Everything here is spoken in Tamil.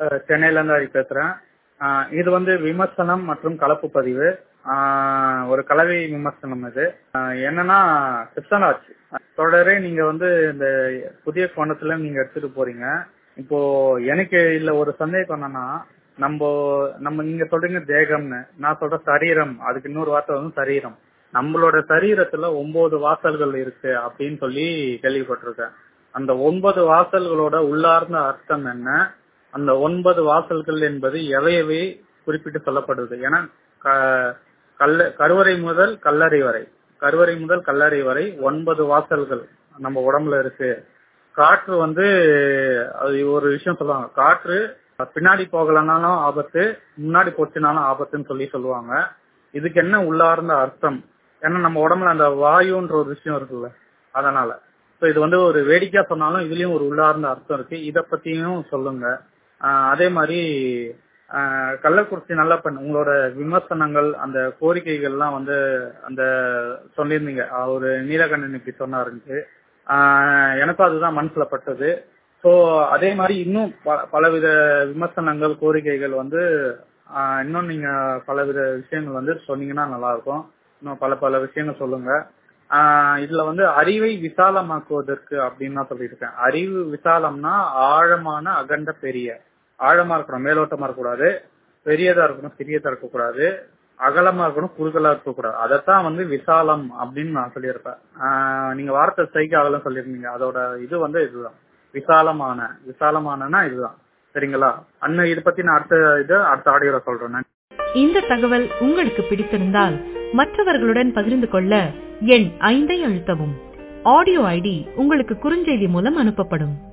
அஹ், சென்னையில இருந்து ஹரி பேசுறேன் அஹ், இது வந்து விமர்சனம் மற்றும் கலப்பு பதிவு அஹ், ஒரு கலவை விமர்சனம் இது அஹ், என்னன்னா கிருஷ்ணராஜ் தொடரே நீங்க வந்து இந்த புதிய கோணத்துல நீங்க எடுத்துட்டு போறீங்க இப்போ எனக்கு இல்ல ஒரு சந்தேகம் என்னன்னா நம்ம நம்ம நீங்க சொல்றீங்க தேகம்னு நான் சொல்ற சரீரம் அதுக்கு இன்னொரு வார்த்தை வந்து சரீரம் நம்மளோட சரீரத்துல ஒன்பது வாசல்கள் இருக்கு அப்படின்னு சொல்லி கேள்விப்பட்டிருக்கேன் அந்த ஒன்பது வாசல்களோட உள்ளார்ந்த அர்த்தம் என்ன அந்த ஒன்பது வாசல்கள் என்பது எவையவை குறிப்பிட்டு சொல்லப்படுது ஏன்னா க- கல்ல கருவறை முதல் கல்லறை வரை கருவறை முதல் கல்லறை வரை ஒன்பது வாசல்கள் நம்ம உடம்புல இருக்கு காற்று வந்து அது ஒரு விஷயம் சொல்லுவாங்க காற்று பின்னாடி போகலனாலும் ஆபத்து முன்னாடி போச்சுனாலும் ஆபத்துன்னு சொல்லி சொல்லுவாங்க இதுக்கு என்ன உள்ளார்ந்த அர்த்தம் ஏன்னா நம்ம உடம்புல அந்த வாயுன்ற ஒரு விஷயம் இருக்குல்ல அதனால சோ இது வந்து ஒரு வேடிக்கையா சொன்னாலும் இதுலயும் ஒரு உள்ளார்ந்த அர்த்தம் இருக்கு இத பத்தியும் சொல்லுங்க ஆஹ் அதே மாதிரி ஆஹ் கள்ளக்குறிச்சி நல்ல பெண் உங்களோட விமர்சனங்கள் அந்த கோரிக்கைகள்லாம் வந்து அந்த சொல்லியிருந்தீங்க ஒரு நீலகண்டன் இப்படி சொன்னாருன்ட்டு ஆஹ் எனக்கும் அதுதான் மனசுல பட்டது சோ அதே மாதிரி இன்னும் ப- பலவித விமர்சனங்கள் கோரிக்கைகள் வந்து ஆஹ் இன்னும் நீங்க பலவித விஷயங்கள் வந்து சொன்னீங்கன்னா நல்லா இருக்கும் இன்னும் பல பல விஷயங்கள் சொல்லுங்க ஆஹ் இதுல வந்து அறிவை விசாலமாக்குவதற்கு அப்படின்னு நான் சொல்லியிருக்கேன் அறிவு விசாலம்னா ஆழமான அகண்ட பெரிய ஆழமா இருக்கணும் மேலோட்டமா இருக்கக்கூடாது பெரியதா இருக்கணும் சிறியதா இருக்கக்கூடாது அகலமா இருக்கணும் குறுகலா இருக்கக்கூடாது அதைத்தான் வந்து விசாலம் அப்படின்னு நான் சொல்லியிருப்பேன் ஆஹ் நீங்க வார்த்தை ஸ்ட்ரைக் அகலம் சொல்லியிருந்தீங்க அதோட இது வந்து இதுதான் விசாலமான விசாலமானனா இதுதான் சரிங்களா அண்ணன் இது பத்தி நான் அடுத்த இது அடுத்த ஆடியோல சொல்றேன் நன்றி. இந்த தகவல் உங்களுக்கு பிடித்திருந்தால் மற்றவர்களுடன் பகிர்ந்து கொள்ள எண் ஐந்தை அழுத்தவும் ஆடியோ ஐடி உங்களுக்கு குறுஞ்செய்தி மூலம் அனுப்பப்படும்